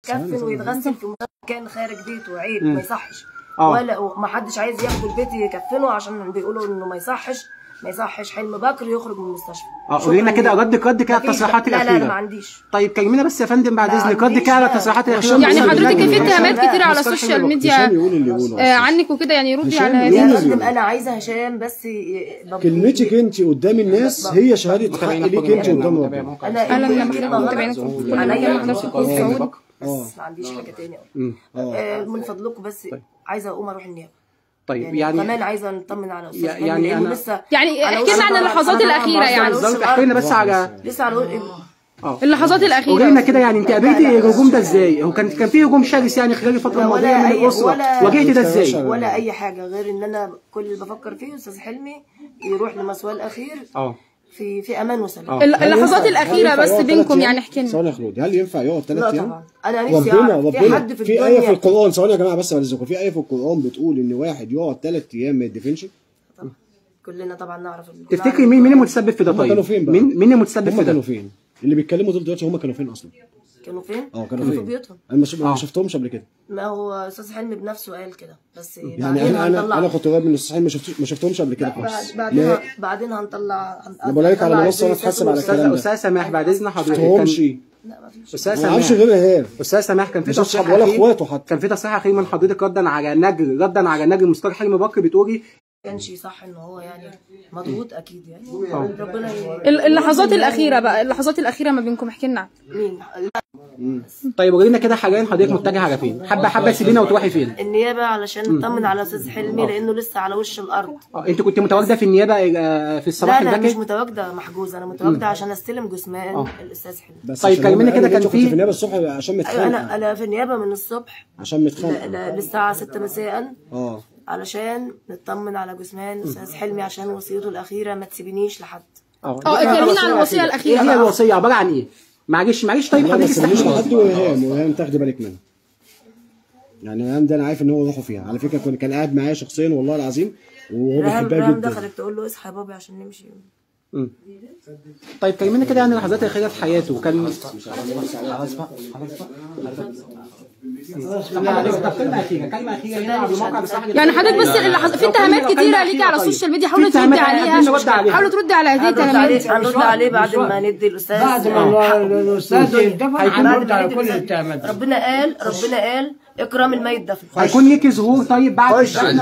يتكفن ويتغسل في مكان خارج بيته عيب ما يصحش آه. ولا ما حدش عايز ياخد البيت يكفنه عشان بيقولوا انه ما يصحش ما يصحش حلم بكر يخرج من المستشفى اه قولي لنا كده ردك رد كده على مفيش- التصريحات لا لا لا ما الاخيره عنديش طيب كلمينا بس يا فندم بعد لا اذنك رد عنديش كده على لا. التصريحات الاخيره يعني من حضرتك اللجنة. في اتهامات لا، كتير على مستر السوشيال حلمي ميديا هشام يقول اللي يقوله آه، عنك وكده يعني ردي هشام على يقول يا هذه اللي فندم انا عايزه هشام بس ي- بب- كلمتك انت قدام الناس هي شهاده حق ليك انت قدام ربنا انا اهلا اللي لما كلمة حضرتك غلط متابعينكم كل عليا مكان حضرتك مكان في السعود بس ما عنديش حاجه تاني أقول. آه، من فضلكم بس عايزه اقوم اروح النيابه طيب يعني, يعني كمان عايزه نطمن على استاذ يا- حلمي يعني لانه أنا- لسه يعني على احكي وش لنا عن الأرض. اللحظات أنا الاخيره بهزر يعني وش بالظبط احكي لنا بس على لسه على وش- اللحظات قولي لنا الاخيره كده يعني انت قابلتي الهجوم ده ازاي؟ هو كان كان في هجوم شرس يعني خلال الفتره الماضيه ولا من أي- الاسره ولا- واجهتي ده ازاي؟ ولا اي حاجه غير ان انا كل اللي بفكر فيه استاذ حلمي يروح لمسواه الاخير اه في في امان وسلام آه. الل- هل اللحظات ينفع- الاخيره هل بس ينفع يقعد بينكم ثلاث يعني أيام؟ احكي لنا ثواني يا خلود هل ينفع يقعد ثلاث لا ايام؟ طبعا انا نفسي ربنا اعرف في ربنا حد في في آية في الدنيا القرآن ثواني يا جماعة بس بعد إذنكم في آية في القرآن بتقول إن واحد يقعد ثلاث أيام ما يدفنش طبعا. كلنا طبعا نعرف ال- تفتكري مين مين المتسبب في ده هم طيب؟ كانوا فين بقى؟ مين مين المتسبب هم في كانوا ده؟ فين؟ اللي بيتكلموا دول دلوقتي هم كانوا فين أصلا؟ كانوا فين؟ اه كانوا في فين؟ بيوتهم أنا ما شف- ما آه. شفتهمش قبل كده ما هو استاذ حلمي بنفسه قال كده بس يعني بعدين أنا أنا هنطلع أنا كنت قريب من الصحيح ما شفت- ما شفتهمش قبل كده بعد- خالص بعدين ما بعدين هنطلع هن- أنا بقول لك على هنطلع منصة وأنا زي أتحاسب على سياسة الكلام ده. استاذ سماح بعد اذن حضرتك شفتهمش كان لا ما فيش استاذ ما أعرفش سماح غير إيهاب استاذ سماح كان في مش تصريح أصحاب ولا أخير- إخواته حتى. كان في تصريح اخير من حضرتك ردا على نجل ردا على نجل مستر حلمي بكر بتقولي ما كانش صح ان هو يعني مضغوط اكيد يعني ربنا ي... ال- اللحظات الاخيره بقى اللحظات الاخيره ما بينكم احكي لنا مين طيب قولي لنا كده حاليا حضرتك متجهه على فين؟ حابه حابه تسيبينا وتروحي فين؟ النيابه علشان نطمن على استاذ حلمي لانه لسه على وش الارض اه انت كنت متواجده في النيابه آه، في الصباح لا لا مش الباكر؟ متواجده محجوزه انا متواجده عشان استلم جثمان الاستاذ حلمي بس طيب عشان كلمينا هم كده قالوا إن كان أنت كنت في- في النيابة الصبح عشان أيوة، متخانق انا انا في النيابه من الصبح عشان متخانق ل- ل- للساعه 6 مساء اه علشان نطمن على جثمان استاذ حلمي عشان وصيته الاخيره ما تسيبنيش لحد اه اه اتكلمينا عن الوصيه ايه الاخيره هي بقى الوصيه عباره عن ايه؟ معلش معلش طيب لا حضرتك بس مش استحمل لحد وإيهام وإيهام تاخدي بالك منها يعني إيهام ده أنا عارف إن هو روحه فيها على فكرة كان كان قاعد معايا شخصيا والله العظيم وهو رام بيحبها رام جدا دخلت تقول له اصحى يا بابي عشان نمشي مم. طيب كلمينا كده عن اللحظات الاخيره في حياته كان طب كلمه اخيره كلمه اخيره هنا على الموقع بصراحه يعني حضرتك بس اللحظات في اتهامات كتيره ليكي على السوشيال ميديا حاولي في تردي اتهامات عايزين نرد عليها عليها. حاولي تردي على هذه هنرد عليه الاتهامات هنرد عليه بعد ما ندي الاستاذ بعد ما الاستاذ يدفن بعد هنرد ما على ندي كل الأستاذ. الاتهامات ربنا قال ربنا قال اكرام الميت دفن هيكون ليكي ظهور طيب بعد الشغل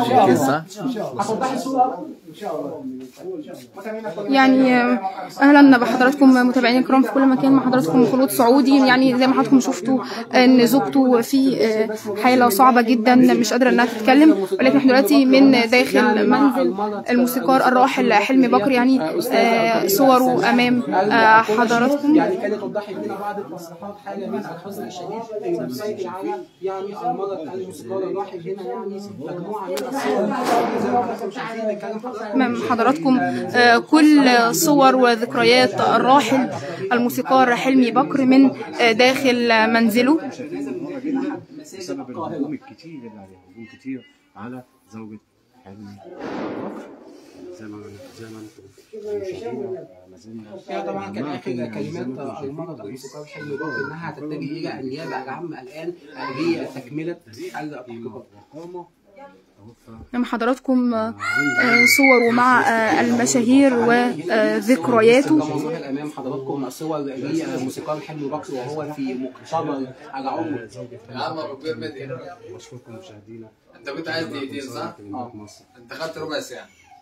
يعني آه، اهلا بحضراتكم متابعين الكرام في كل مكان مع حضراتكم خلود سعودي يعني زي ما حضراتكم شفتوا ان زوجته في آه، حاله صعبه جدا مش قادره انها تتكلم ولكن احنا دلوقتي من داخل منزل الموسيقار الراحل حلمي بكر يعني آه، صوره امام آه، حضراتكم يعني كانت توضحي لنا بعض التصريحات حاله من الحزن الشديد اللي مسيطر على يعني المرض بتاع الموسيقار الراحل هنا يعني مجموعه من الصور زي ما حضراتكم شايفين بيتكلم حضرتك امام حضراتكم آه، كل صور وذكريات الراحل الموسيقار حلمي بكر من آه، داخل منزله بسبب الهجوم الكتير اللي عليه هجوم كتير على زوجة حلمي بكر زي ما زي ما انتم مشاهدين ما زلنا هي طبعا كان اخر معكم كلمات زي ما انتم المرض شايفين. الموسيقار حلمي بكر انها تتجه الى النيابه العامه الان هي تكمله التحقيقات وقامة توفى امام حضراتكم آه، آه، صوره مع آه، المشاهير وذكرياته ظاهر امام حضراتكم صور للموسيقار حلمي بكر وهو في مقتبل العمر يا عم ابو كبير مدي واشكركم مشاهدينا انت كنت عايز دقيقتين صح؟ اه مصر انت خدت ربع ساعه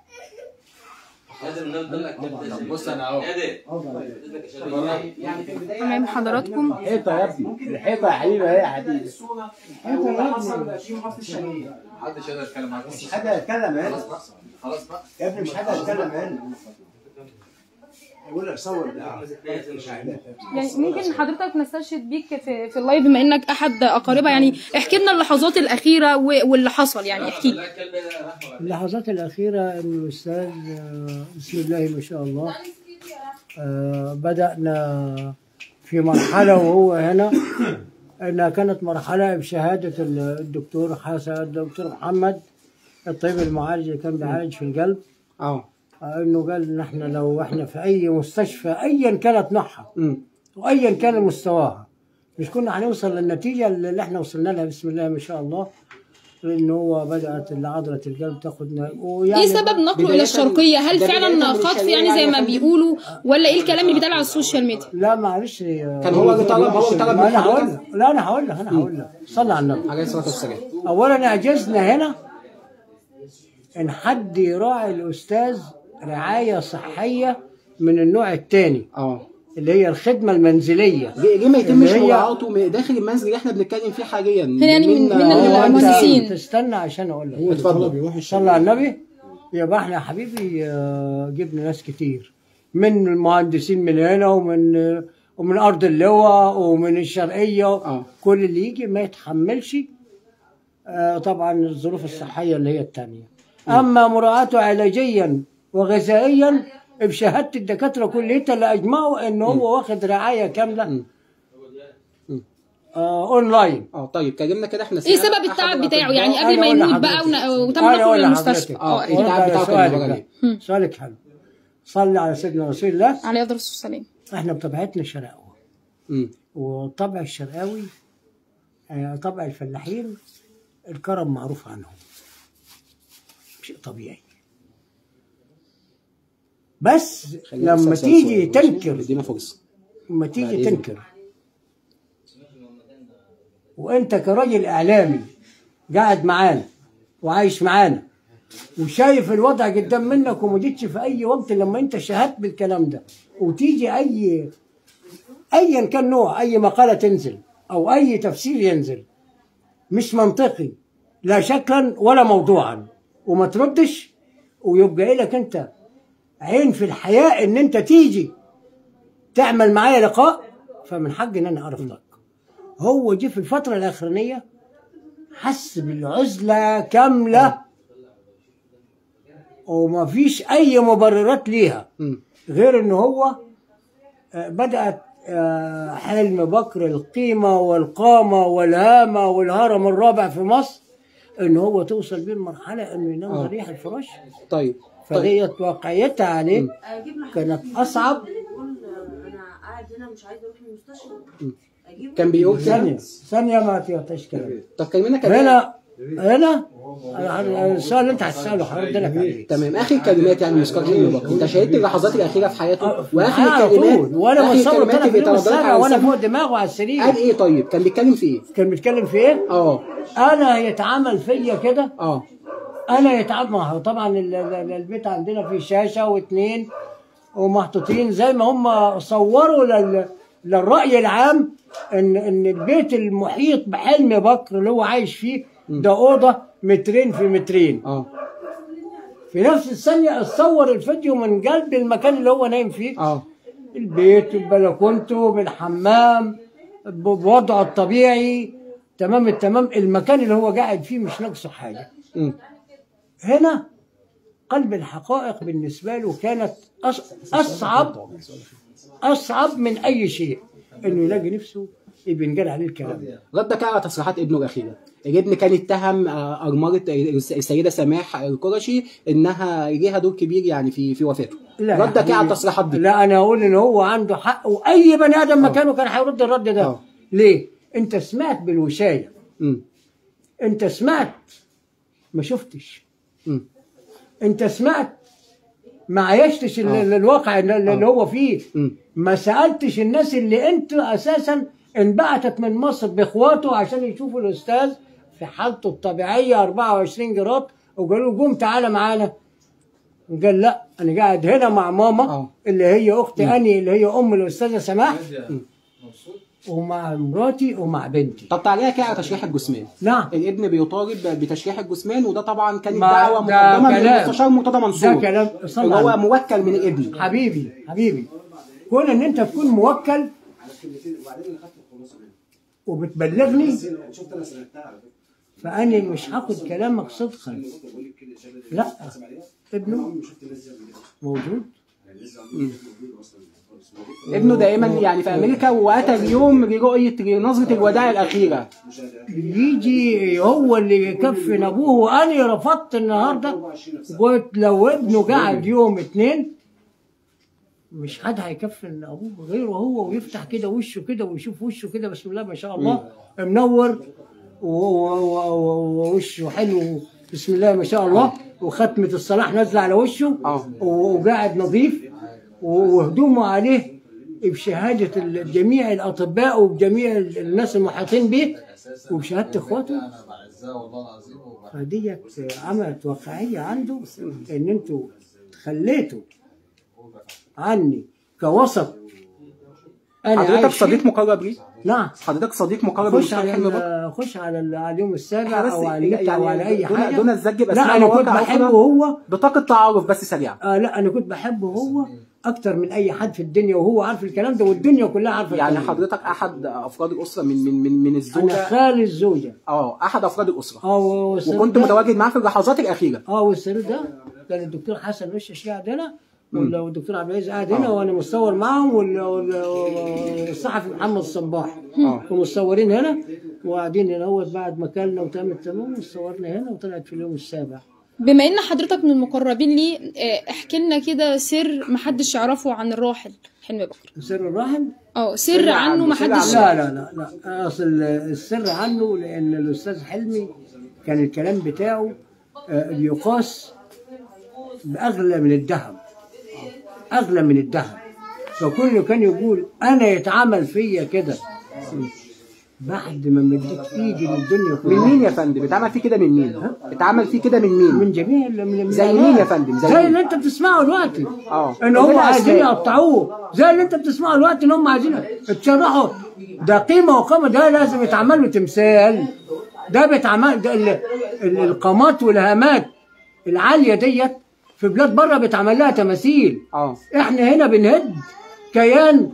طب بص انا اهو يعني في البدايه امام حضراتكم الحيطه يا ابني الحيطه يا حبيبي هي حديد الصوره اللي حصل في محافظه الشرقيه محدش يقدر يتكلم معاك مش حد هيتكلم هنا خلاص بقى خلاص بقى يا ابني مش حد هيتكلم هنا يقول لك صور يعني ممكن حضرتك نستشهد بيك في في اللايف بما انك احد اقاربها يعني احكي لنا اللحظات الاخيره و- واللي حصل يعني احكي لي اللحظات الأخيرة أن الأستاذ آه، بسم الله ما شاء الله آه، بدأنا في مرحلة وهو هنا أنها كانت مرحلة بشهادة الدكتور حسن الدكتور محمد الطبيب المعالج اللي كان بيعالج في القلب اه آه، انه قال ان احنا لو احنا في اي مستشفى ايا كانت نوعها أمم. وايا كان مستواها مش كنا هنوصل للنتيجه اللي احنا وصلنا لها بسم الله ما شاء الله لان هو بدات عضله القلب تاخد ن- ويعني ايه سبب نقله الى الشرقيه هل بداية فعلا من خطف الشرقية يعني زي يعني ما كان- بيقولوا ولا ايه الكلام اللي بيتقال على السوشيال ميديا لا معلش كان هو اللي طلب هو اللي طلب من انا هقول حضرتك لك لا انا هقول لك انا هقول لك صلي على النبي عليه الصلاه والسلام اولا اعجزنا هنا ان حد يراعي الاستاذ رعايه صحيه من النوع الثاني اه اللي هي الخدمه المنزليه ليه ليه ما يتمش اللي هي- مراعاته من داخل المنزل اللي احنا بنتكلم فيه حاليا هنا يعني من- من هو أنت المهندسين. تستنى عشان اقول لك اتفضل صلى على النبي يبقى احنا يا حبيبي آه، جبنا ناس كتير من المهندسين من هنا ومن آه، ومن ارض اللواء ومن الشرقيه آه. كل اللي يجي ما يتحملش آه، طبعا الظروف الصحيه اللي هي الثانيه اما مراعاته علاجيا وغذائيا بشهاده الدكاتره كليتها اللي اجمعوا ان هو واخد رعايه كامله آه اونلاين اه طيب كلمنا كده احنا ايه سمعنا سبب التعب أحد بتاعه الأطباء. يعني قبل ما أنا أقول يموت بقى لحضرتك. ون- وتم أنا نقله أقول للمستشفى لحضرتك. اه اه التعب ورد على بتاعه كان سؤالك عباره عن ده. ايه؟ سؤالك حلو صلي على سيدنا رسول الله عليه افضل الصلاه والسلام احنا بطبيعتنا شرقاوة مم. وطبع الشرقاوي آه، طبع الفلاحين الكرم معروف عنهم شيء طبيعي بس خلينا لما نسأل تيجي سؤال ماشي؟ تنكر ادينا فرصه لما بعد تيجي إذنك. تنكر وانت كراجل اعلامي قاعد معانا وعايش معانا وشايف الوضع قدام منك وما جيتش في اي وقت لما انت شهدت بالكلام ده وتيجي اي ايا كان نوع اي مقاله تنزل او اي تفسير ينزل مش منطقي لا شكلا ولا موضوعا وما تردش ويبقى لك انت عين في الحياه ان انت تيجي تعمل معايا لقاء فمن حقي ان انا ارفضك هو جه في الفتره الاخرانيه حس بالعزله كامله وما فيش اي مبررات ليها مم. غير ان هو آه، بدات آه، حلم بكر القيمه والقامه والهامه والهرم الرابع في مصر ان هو توصل بيه المرحله انه ينام آه. ضريح الفراش طيب طيب فديت واقعيتها عليه اجيب له كانت اصعب يقول انا قاعد هنا مش عايز اروح المستشفى اجيب كان بيقول كده ثانيه ثانيه ما تعطيش كلام طب كلمنا كده هنا هنا السؤال اللي انت هتساله هرد لك عليه تمام اخر كلمات يعني مسكر حلمي بكر انت شاهدت اللحظات الاخيره في حياته على واخر طول كلمات وانا آخر متصور كلمات طلع في في اليوم ترددات السابع على وانا لسانه. فوق دماغه على السرير قال ايه طيب كان بيتكلم في ايه كان بيتكلم في ايه؟ اه انا يتعامل فيا كده اه انا يتعامل ما هو طبعا ال- ال- البيت عندنا فيه شاشه واثنين ومحطوطين زي ما هم صوروا لل للراي العام ان ان البيت المحيط بحلم بكر اللي هو عايش فيه ده اوضه مترين في مترين اه في نفس الثانيه اتصور الفيديو من قلب المكان اللي هو نايم فيه اه البيت ببلكونته بالحمام ب- بوضعه الطبيعي تمام التمام المكان اللي هو قاعد فيه مش ناقصه حاجه مم. هنا قلب الحقائق بالنسبه له كانت أص- اصعب اصعب من اي شيء انه يلاقي نفسه بينقال عليه الكلام ده ردك على تصريحات ابنه الاخيره الابن كان اتهم آه، ارمله السيده سماح القرشي انها ليها دور كبير يعني في في وفاته لا ردك يا على حبيبي. التصريحات دي لا انا اقول ان هو عنده حق واي بني ادم مكانه كان هيرد الرد ده آه. ليه؟ انت سمعت بالوشايه مم. انت سمعت ما شفتش مم. انت سمعت ما عايشتش ال- آه. الواقع اللي, اللي آه. هو فيه مم. ما سالتش الناس اللي انت اساسا انبعتت من مصر باخواته عشان يشوفوا الاستاذ في حالته الطبيعيه 24 جراد وقالوا له قوم تعالى معانا قال لا انا قاعد هنا مع ماما آه. اللي هي اختي اني اللي هي ام الاستاذه سماح ومع مراتي ومع بنتي طب تعالى كده على تشريح الجثمان نعم الابن بيطالب بتشريح الجثمان وده طبعا كانت ما- دعوه ده مقدمه من كلام. المستشار مرتضى منصور ده كلام صلى اللي هو على موكل من الابن حبيبي حبيبي كون ان انت تكون موكل وبتبلغني شفت انا سمعتها على فكره فاني مش هاخد كلامك صدقا لا ابنه موجود ابنه دائما يعني في امريكا واتى اليوم لرؤيه نظره الوداع الاخيره يجي هو اللي يكفن ابوه وانا رفضت النهارده قلت لو ابنه قعد يوم اتنين مش حد هيكفن ابوه غيره هو ويفتح كده وشه كده ويشوف وشه كده بسم الله ما شاء الله منور و- و- و- و- ووشه حلو بسم الله ما شاء الله وختمة الصلاح نازلة على وشه آه. و- وقاعد نظيف و- وهدومه عليه بشهادة ال- جميع الأطباء وبجميع ال- الناس المحيطين به وبشهادة إخواته انا بعزها والله العظيم وبحبها. فديت عملت واقعية عنده إن أنتوا خليتوا عني كوسط أنا حضرتك عايش فيه. صديق مقرب ليه؟ نعم حضرتك صديق مقرب خش لمصطفى على حلمي بكر؟ ال- خش على ال- على اليوم السابع إحنا بس او على النت يعني او على اي دون- حاجه دون الزج بأسماء لا انا كنت مواقع بحبه أخرى. هو بطاقة تعارف بس سريعة آه لا انا كنت بحبه هو اكتر من اي حد في الدنيا وهو عارف الكلام ده والدنيا كلها عارفه يعني الكلام ده. حضرتك احد افراد الاسره من من من من انا الزوجه خال الزوجه اه احد افراد الاسره اه والسرير وكنت ده- متواجد معاه في اللحظات الاخيره اه والسرير ده كان الدكتور حسن وش قاعد هنا وال- والدكتور عبد العزيز قاعد هنا وانا مصور معاهم وال- وال- والصحفي محمد الصباح اه ومصورين هنا وقاعدين هنا هو بعد ما كلنا وتمت تمام وصورنا هنا وطلعت في اليوم السابع بما ان حضرتك من المقربين ليه آه، احكي لنا كده سر محدش يعرفه عن الراحل حلمي بكر سر الرحم اه سر عنه سر محدش لا لا لا لا اصل السر عنه لان الاستاذ حلمي كان الكلام بتاعه آه، بيقاس باغلى من الذهب اغلى من الذهب فكله كان يقول انا يتعمل فيا كده بعد ما مديت ايدي للدنيا من كلها مين يا فندم اتعمل فيه كده من مين اتعمل فيه كده من مين من جميع ال- من من زي الآباء. مين يا فندم؟ زي زي, مين؟ اللي انت بتسمعه دلوقتي اه ان هم قول لنا عايزين أسماء. يقطعوه زي اللي انت بتسمعه دلوقتي ان هم عايزين تشرحوا ده قيمه وقامه ده لازم يتعمل له تمثال ده بيتعمل ده ال- ال- القامات والهامات العاليه ديت في بلاد بره بيتعمل لها تماثيل اه احنا هنا بنهد كيان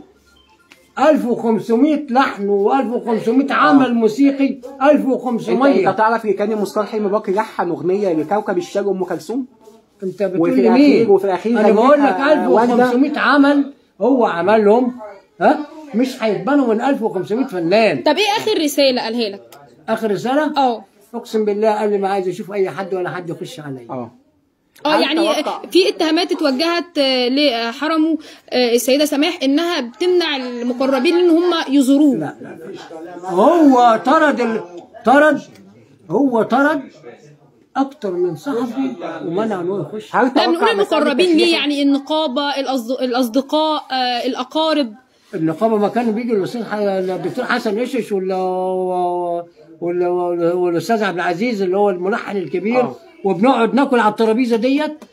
1500 لحن و1500 عمل موسيقي انت انت 1500 تعرف ان كان الموسيقار حلمي بكر لحن اغنيه لكوكب الشرق ام كلثوم انت بتقول وفي لي الأخير- مين؟ وفي الأخير انا بقول لك غنيتها 1500 عمل هو عملهم ها مش هيتبنوا من 1500 فنان طب ايه اخر رساله قالها لك اخر رساله اه اقسم بالله قال لي ما عايز اشوف اي حد ولا حد يخش عليا اه اه هل يعني توقع- في اتهامات اتوجهت آه، لحرمه آه، السيده سماح انها بتمنع المقربين ان هم يزوروه لا لا لا هو طرد ال... طرد هو طرد اكتر من صحفي ومنع انه يخش هل لا توقع بنقول مسألة المقربين تشريح- ليه يعني النقابه الأصد- الاصدقاء آه، الاقارب النقابه ما كان بيجي الاستاذ ح- الدكتور حسن قشش ولا ولا ولا- والاستاذ عبد العزيز اللي هو الملحن الكبير آه. وبنقعد ناكل على الترابيزه ديت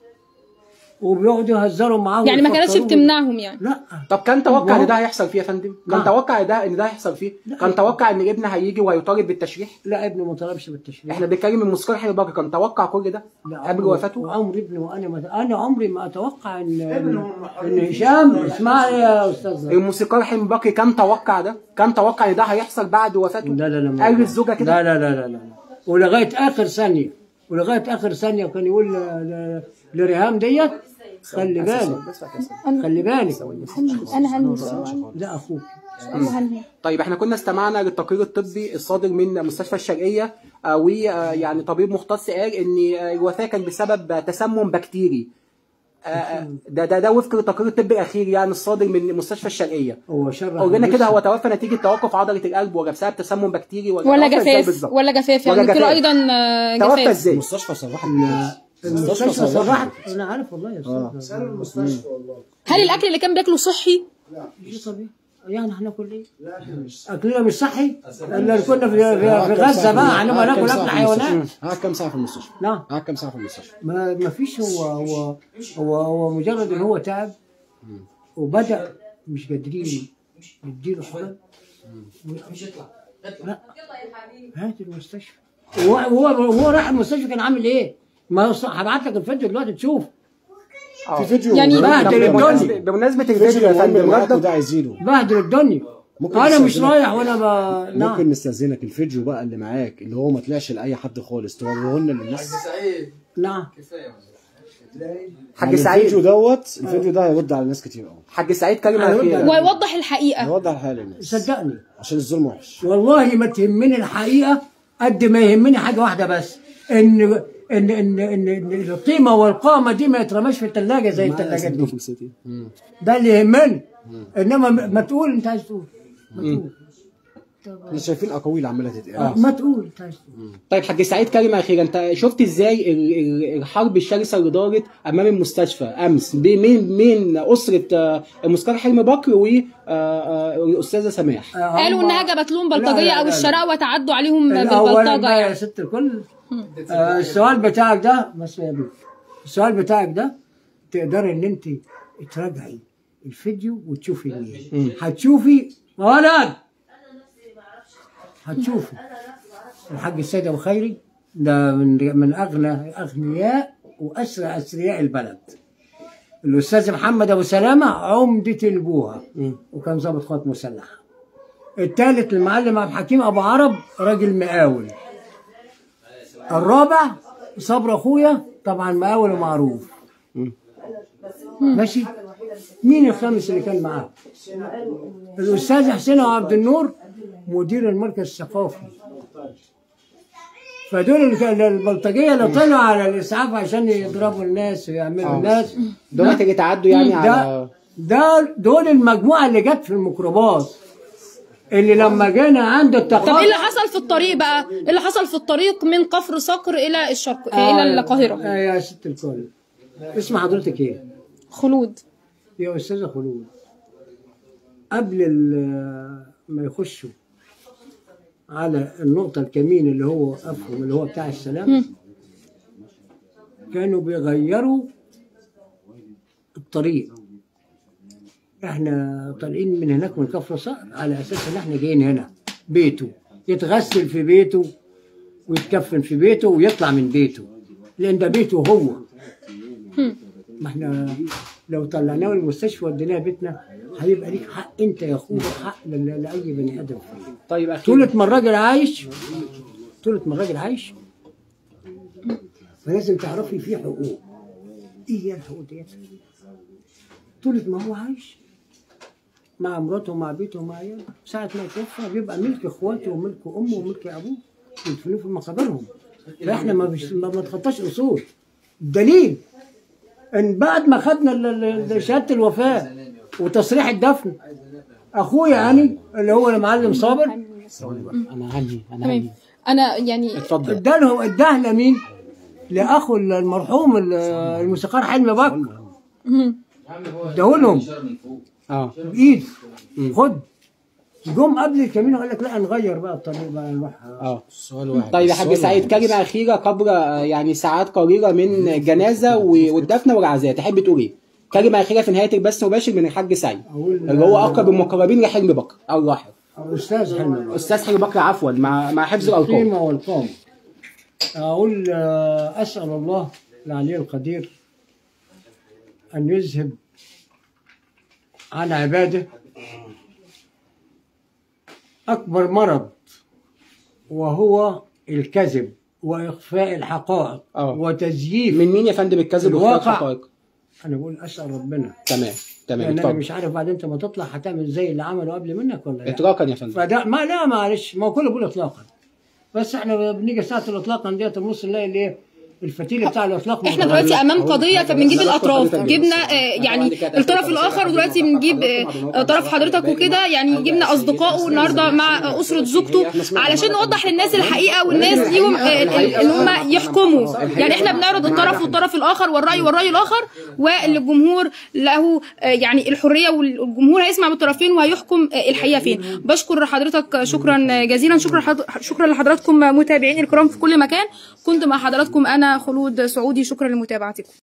وبيقعدوا يهزروا معاهم يعني ما كانتش ويفكروهم. بتمنعهم يعني لا طب كان توقع هو- ان ده هيحصل فيه يا فندم؟ كان نعم. توقع ده ان ده هيحصل فيه؟ كان توقع ان ابنه هيجي وهيطالب بالتشريح؟ لا ابني ما طلبش بالتشريع احنا بنتكلم الموسيقار حلمي بكر كان توقع كل ده لا قبل عمري- وفاته؟ وعمر ابني وانا ما انا عمري ما اتوقع ان ان هشام اسمعني يا استاذ الموسيقار حلمي بكر كان توقع ده؟ كان توقع ان ده هيحصل بعد وفاته؟ لا لا لا ما- قال للزوجه كده؟ لا لا لا لا لا ولغايه اخر ثانيه ولغايه اخر ثانيه كان يقول ل- ل- لريهام ديت خلي بالك خلي بالك انا هنهي السؤال ده اخوك انا هنهي طيب احنا كنا استمعنا للتقرير الطبي الصادر من مستشفى الشرقيه آه، ويعني طبيب مختص قال ان آه، الوفاه كان بسبب تسمم بكتيري آه، آه، ده ده ده وفق للتقرير الطبي الاخير يعني الصادر من مستشفى الشرقيه هو شرح قول لنا كده نفسه. هو توفى نتيجه توقف عضله القلب ولا بسبب تسمم بكتيري ولا ولا توفى إزاي جفاف بالظبط؟ ولا جفاف يعني ولا قلت له جفاف. ايضا آه، توفى جفاف ازاي؟ المستشفى صرحت المستشفى صرحت انا عارف والله يا استاذ هل الاكل اللي كان بياكله صحي شو طبيعي يعني هناكل ايه؟ اكلنا مش صحي اللي كنا في في, في غزه بقى هنبقى ناكل اكل حيوانات قعد كام ساعه في المستشفى؟ لا قعد كام ساعه في المستشفى؟ ما ما فيش هو هو هو هو مجرد ان هو تعب وبدا مش قادرين يديله حقن لا هات المستشفى هو هو هو راح المستشفى كان عامل ايه؟ ما هو صح- هبعت لك الفيديو دلوقتي تشوف في فيديو يعني- طب بهدل بمناسبه الدنيا بمناسبه الفيديو الفيديو يا المهم فندم اللي معاكم النهارده ده عايزينه بهدل الدنيا ممكن انا مش نستأذنك؟ رايح وانا ب... نعم ممكن نستأذنك الفيديو بقى اللي معاك اللي هو ما طلعش لأي حد خالص توريه لنا للناس سعيد نعم كفايه حاج يعني الفيديو سعيد دوت الفيديو ده هيرد على ناس كتير قوي حاج سعيد كلمه أنا اخيره ويوضح الحقيقه هيوضح الحاله للناس صدقني عشان الظلم وحش والله ما تهمني الحقيقه قد ما يهمني حاجه واحده بس ان ان ان ان إن القيمه والقامه دي ما يترماش في الثلاجه زي الثلاجات دي فرصتي ده اللي يهمني انما ما ما تقول انت عايز تقول ما تقول احنا شايفين اقاويل عماله تتقال آه، ما تقول انت عايز تقول طيب حاج سعيد كلمة أخيرة أنت شفت إزاي ال- ال- الحرب الشرسة اللي دارت أمام المستشفى أمس بين مين مين أسرة آه، المستشار حلمي بكر والأستاذة سماح آه، قالوا هم- انها جابت لهم لا، بلطجيه لا، او لا، لا. الشراء وتعدوا عليهم اولا بالبلطجه بقى يا يعني ست الكل آه، السؤال بتاعك ده بس يا بيه السؤال بتاعك ده تقدري ان انت تراجعي الفيديو وتشوفي مين هتشوفي ولد هتشوفي الحاج السيد ابو خيري ده من من اغنى اغنياء واسرى اثرياء البلد الاستاذ محمد ابو سلامه عمده البوها وكان ضابط قوات مسلحه الثالث المعلم عبد الحكيم ابو عرب راجل مقاول الرابع صبر اخويا طبعا مقاول ومعروف ماشي مين الخامس اللي كان معاه الاستاذ حسين أبو عبد النور مدير المركز الثقافي فدول اللي كان- البلطجيه اللي طلعوا على الاسعاف عشان يضربوا الناس ويعملوا الناس دول اللي تعدوا يعني ده على ده دول المجموعه اللي جت في الميكروباص اللي لما جينا عند طب ايه التقاطع اللي حصل في الطريق بقى؟ ايه اللي حصل في الطريق من كفر صقر الى الشرق الى القاهره؟ آه يا ست الكل اسم حضرتك ايه؟ خلود يا استاذه خلود قبل ال- ما يخشوا على النقطة الكمين اللي هو وقفهم اللي هو بتاع السلام كانوا بيغيروا الطريق احنا طالعين من هناك من كفر صقر على اساس ان احنا جايين هنا بيته يتغسل في بيته ويتكفن في بيته ويطلع من بيته لان ده بيته هو ما احنا لو طلعناه من المستشفى وديناه بيتنا هيبقى ليك حق انت يا اخويا حق ل- لاي بني ادم فيه طيب أخيرا طولة ما الراجل عايش طولة ما الراجل عايش فلازم تعرفي فيه حقوق ايه هي الحقوق ديت طولة ما هو عايش مع مراته ومع بيته ومع عياله ساعة ما يتوفى بيبقى ملك اخواته وملك امه وملك ابوه يدفنوه في مقابرهم فاحنا ما بش... ما بنتخطاش اصول دليل ان بعد ما خدنا ال- ال- ال- شهاده الوفاه وتصريح الدفن اخويا يعني اللي هو المعلم صابر أنا هني أنا تمام هني انا يعني اتفضل اداله اداه لمين؟ لاخو المرحوم ال- الموسيقار حلمي بكر اداهولهم أه بايده خد جم قبل الكمين قال لك لا نغير بقى الطريق بقى نروح أه سؤال واحد طيب يا حاج السؤال سعيد واحد. كلمة أخيرة قبل آه، يعني ساعات قليلة من الجنازة و- والدفن والعزاء تحب تقول إيه؟ كلمة أخيرة في نهاية البث المباشر من الحاج سعيد أقول- اللي هو أقرب المقربين لحلمي بكر أو لاحق الاستاذ حلمي بكر أستاذ حلمي بكر عفوا مع مع حفظ الألقاب القيمة والقامة أقول آه، أسأل الله العلي القدير أن يذهب عن عباده أكبر مرض وهو الكذب وإخفاء الحقائق آه. وتزييف من مين يا فندم الكذب الواقع. وإخفاء الحقائق؟ أنا بقول أسأل ربنا تمام تمام لأن أنا اتفضل مش عارف بعد أنت ما تطلع هتعمل زي اللي عملوا قبل منك ولا لا إطلاقا يا فندم فده ما لا معلش ما هو كله بيقول اطلاقا بس احنا بنيجي ساعه الاطلاق ديت نبص نلاقي الايه الفتيله بتاع الاطلاق احنا متغيرة. دلوقتي امام قضيه فبنجيب أنا الاطراف بشكر جبنا حضرتك آه، جدا. يعني طبعاً دي كانت الطرف أسئلة الاخر حضرتك ودلوقتي حضرتك بنجيب حضرتك آه، طرف حضرتك وكده يعني جبنا اصدقائه النهارده مع اسره زوجته علشان نوضح للناس الحقيقه والناس ليهم آه، ال- ال- ان هم يحكموا يعني احنا بنعرض الطرف والطرف الاخر والراي والراي الاخر والجمهور له آه، يعني الحريه والجمهور هيسمع من الطرفين وهيحكم آه، الحقيقه فين بشكر حضرتك شكرا جزيلا شكرا حض- شكرا لحضراتكم متابعين الكرام في كل مكان كنت مع حضراتكم انا خلود سعودي شكرا لمتابعتكم